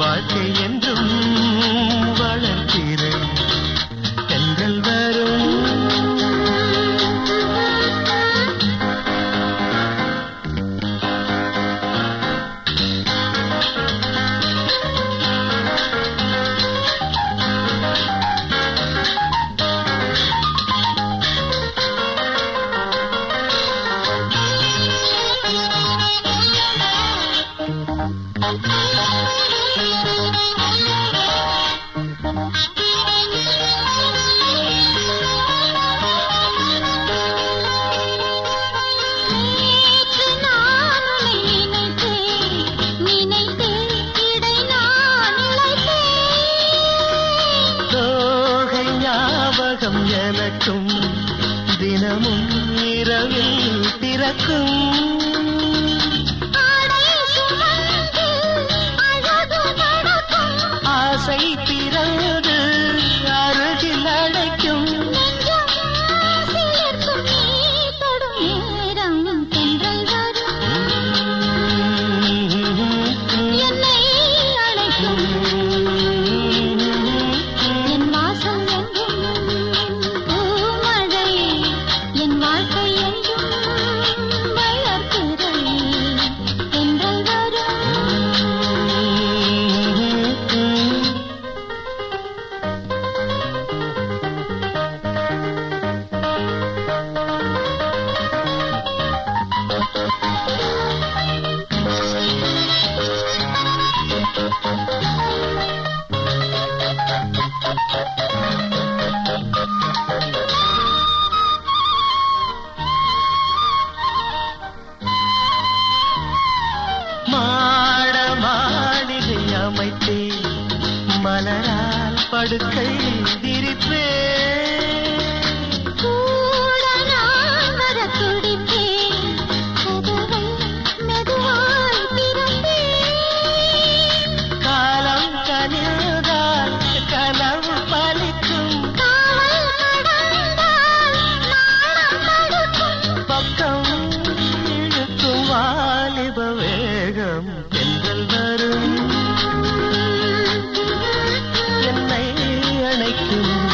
வாழ்க்கை என்றும் வளர்க்கிறேன் தென்றல் வரும் நேற்று நான் உன்னை நினைத்தேன் நினைத்தேன் இடை நான் இழைத்தேன் தோகை ஞாபகம் எனக்கும் தினமும் இரவில் பிறக்கும் ஆடை சுமந்து அழகு நடக்கும் ஆசை பிறந்து அருகில் அழைக்கும் நெஞ்சம் சிலிர்க்கும் நீ தொடும் நேரம் தென்றல் வரும் என்னை அழைக்கும் என் வாசம் எங்கும் பூமழை என் வாழ்க்கை எங்கும் வளர்க்கிறே தென்றல் வரும் மாட மாளிகை அமைத்தேன் மலரால் படுக்கை விரிப்பேன் கூட நான் வரத் துடிப்பேன் கதவை மெதுவாய் திறப்பேன் காலம் கனிந்தால் கனவு பலிக்கும் காவல் கடந்தால் நாணம் தடுக்கும் பக்கம் இழுக்கும் வாலிப வேகம் தென்றல் வரும் என்னை அணைக்கும்